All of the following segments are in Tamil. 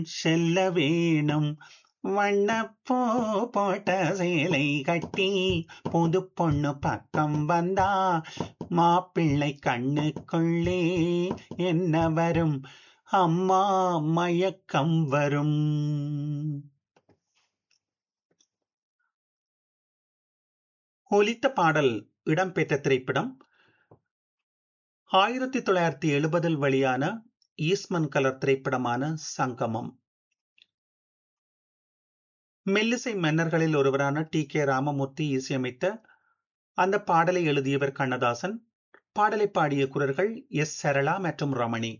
செல்ல வேணும் வண்ணப்பூ போட்ட சேலை கட்டி புது பொண்ணு பக்கம் வந்தா மாப்பிள்ளை கண்ணுக்குள்ளே என்ன வரும் அம்மா மயக்கம் வரும் ஒலித்த பாடல் இடம்பெற்ற திரைப்படம் ஆயிரத்தி தொள்ளாயிரத்தி எழுபதில் வெளியான ஈஸ்மன் கலர் திரைப்படமான சங்கமம் மெல்லிசை மன்னர்களில் ஒருவரான டி கே ராமமூர்த்தி இசையமைத்த அந்த பாடலை எழுதியவர் கண்ணதாசன் பாடலை பாடிய குரல்கள் எஸ் சரளா மற்றும் ரமணி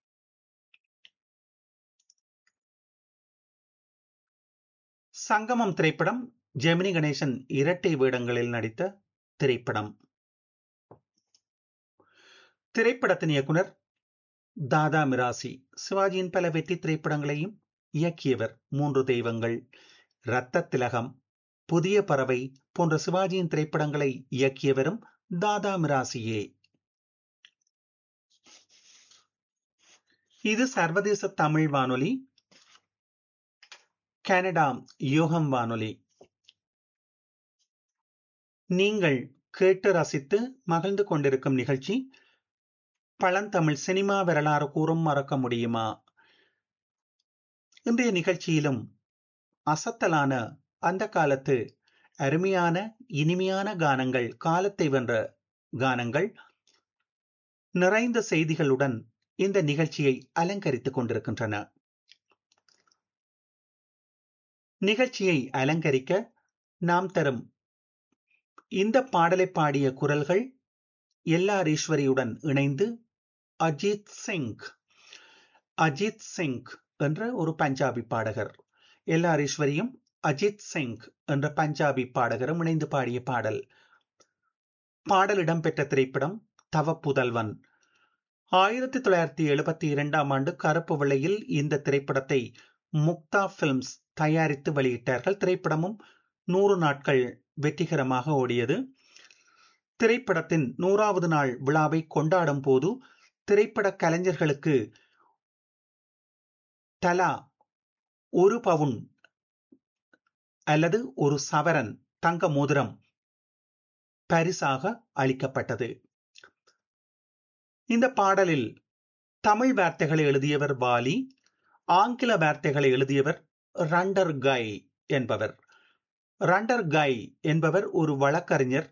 சங்கமம் திரைப்படம் ஜெமினி கணேசன் இரட்டை வேடங்களில் நடித்த திரைப்படம் திரைப்படத்தின் இயக்குனர் தாதா மிராசி சிவாஜியின் பல வெற்றி திரைப்படங்களையும் இயக்கியவர் மூன்று தெய்வங்கள் இரத்த திலகம் புதிய பறவை போன்ற சிவாஜியின் திரைப்படங்களை இயக்கியவரும் தாதா மிராசியே இது சர்வதேச தமிழ் வானொலி கனடா யோகம் வானொலி நீங்கள் கேட்டு ரசித்து மகிழ்ந்து கொண்டிருக்கும் நிகழ்ச்சி பழந்தமிழ் சினிமா வரலாறு கூறும் மறக்க முடியுமா இன்றைய நிகழ்ச்சியிலும் அசத்தலான அந்த காலத்து அருமையான இனிமையான கானங்கள் காலத்தை வென்ற கானங்கள் நிறைந்த செய்திகளுடன் இந்த நிகழ்ச்சியை அலங்கரித்துக் கொண்டிருக்கின்றன நிகழ்ச்சியை அலங்கரிக்க நாம் தரும் இந்த பாடலை பாடிய குரல்கள் எல்ஆர் ஈஸ்வரியுடன் இணைந்து அஜித் சிங் அஜித் சிங் என்ற ஒரு பஞ்சாபி பாடகர் எல்ஆர் ஈஸ்வரியும் அஜித் சிங் என்ற பஞ்சாபி பாடகரும் இணைந்து பாடிய பாடல் பாடல் இடம்பெற்ற திரைப்படம் தவ புதல்வன் ஆயிரத்தி தொள்ளாயிரத்தி எழுபத்தி இரண்டாம் ஆண்டு கருப்பு வெள்ளையில் இந்த திரைப்படத்தை முக்தா பிலிம்ஸ் தயாரித்து வெளியிட்டார்கள் திரைப்படமும் நூறு நாட்கள் வெற்றிகரமாக ஓடியது திரைப்படத்தின் நூறாவது நாள் விழாவை கொண்டாடும் போது திரைப்பட கலைஞர்களுக்கு தலா ஒரு பவுன் அல்லது ஒரு சவரன் தங்க மோதிரம் பரிசாக அளிக்கப்பட்டது இந்த பாடலில் தமிழ் வார்த்தைகளை எழுதியவர் வாலி ஆங்கில வார்த்தைகளை எழுதியவர் ரண்டர் கை என்பவர் ரண்டர் கை என்பவர் ஒரு வழக்கறிஞர்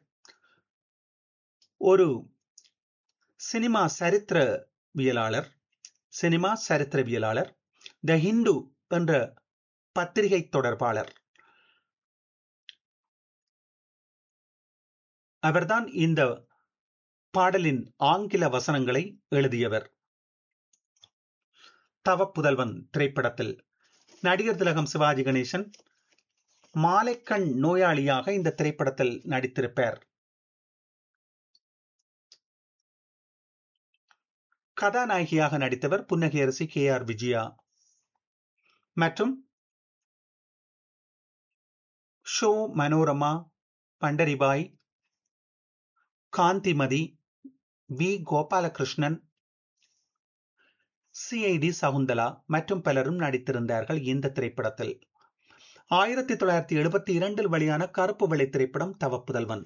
ஒரு சினிமா சரித்திரவியலாளர் சினிமா சரித்திரவியலாளர் த ஹிந்து என்ற பத்திரிகை தொடர்பாளர் அவர்தான் இந்த பாடலின் ஆங்கில வசனங்களை எழுதியவர் தவப்புதல்வன் திரைப்படத்தில் நடிகர் திலகம் சிவாஜி கணேசன் மாலைக்கண் நோயாளியாக இந்த திரைப்படத்தில் நடித்திருப்பார் கதாநாயகியாக நடித்தவர் புன்னகையரசி கே ஆர் விஜயா மற்றும் ஷோ மனோரமா பண்டரிபாய் காந்திமதி வி கோபாலகிருஷ்ணன் சிஐடி சகுந்தலா மற்றும் பலரும் நடித்திருந்தார்கள் இந்த திரைப்படத்தில் ஆயிரத்தி தொள்ளாயிரத்தி எழுபத்தி இரண்டில் வெளியான கருப்பு வெள்ளை திரைப்படம் தவப்புதல்வன்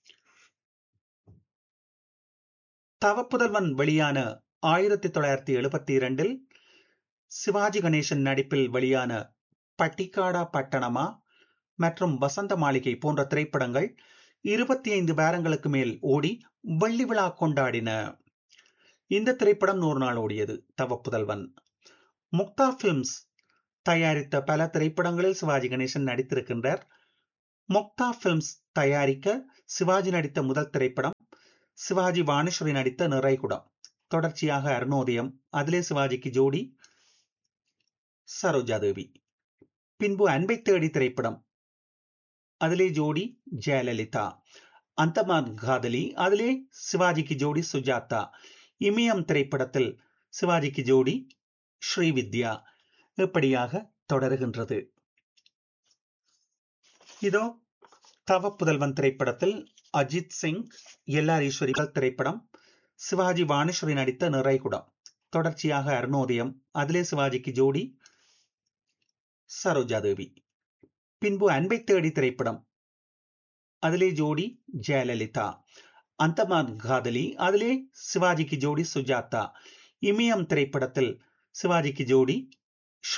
தவப்புதல்வன் வெளியான ஆயிரத்தி தொள்ளாயிரத்தி எழுபத்தி இரண்டில் சிவாஜி கணேசன் நடிப்பில் வெளியான பட்டிக்காடா பட்டணமா மற்றும் வசந்த மாளிகை போன்ற திரைப்படங்கள் இருபத்தி ஐந்து வாரங்களுக்கு மேல் ஓடி வெள்ளி விழா கொண்டாடின இந்த திரைப்படம் நூறு நாள் ஓடியது தவப்புதல்வன் முக்தா பிலிம்ஸ் தயாரித்த பல திரைப்படங்களில் சிவாஜி கணேசன் நடித்திருக்கின்றார் முக்தா பிலிம்ஸ் தயாரிக்க சிவாஜி நடித்த முதல் திரைப்படம் சிவாஜி வாணேஸ்வரி நடித்த நிறைகுடம் தொடர்ச்சியாக அருணோதயம் அதிலே சிவாஜிக்கு ஜோடி சரோஜா தேவி பின்பு அன்பை தேடி திரைப்படம் அதிலே ஜோடி ஜெயலலிதா அந்தமான் காதலி அதிலே சிவாஜிக்கு ஜோடி சுஜாதா இமயம் திரைப்படத்தில் சிவாஜிக்கு ஜோடி ஸ்ரீவித்யா இப்படியாக தொடருகின்றது இதோ தவ புதல்வன் திரைப்படத்தில் அஜித் சிங் எல்ஆர் ஈஸ்வரிகள் திரைப்படம் சிவாஜி வாணேஸ்வரி நடித்த நிறைகுடம் தொடர்ச்சியாக அருணோதயம் அதிலே சிவாஜிக்கு ஜோடி சரோஜாதேவி பின்பு அன்பை தேடி திரைப்படம் அதிலே ஜோடி ஜெயலலிதா அந்தமான் காதலி அதிலே சிவாஜிக்கு ஜோடி சுஜாதா இமயம் திரைப்படத்தில் சிவாஜிக்கு ஜோடி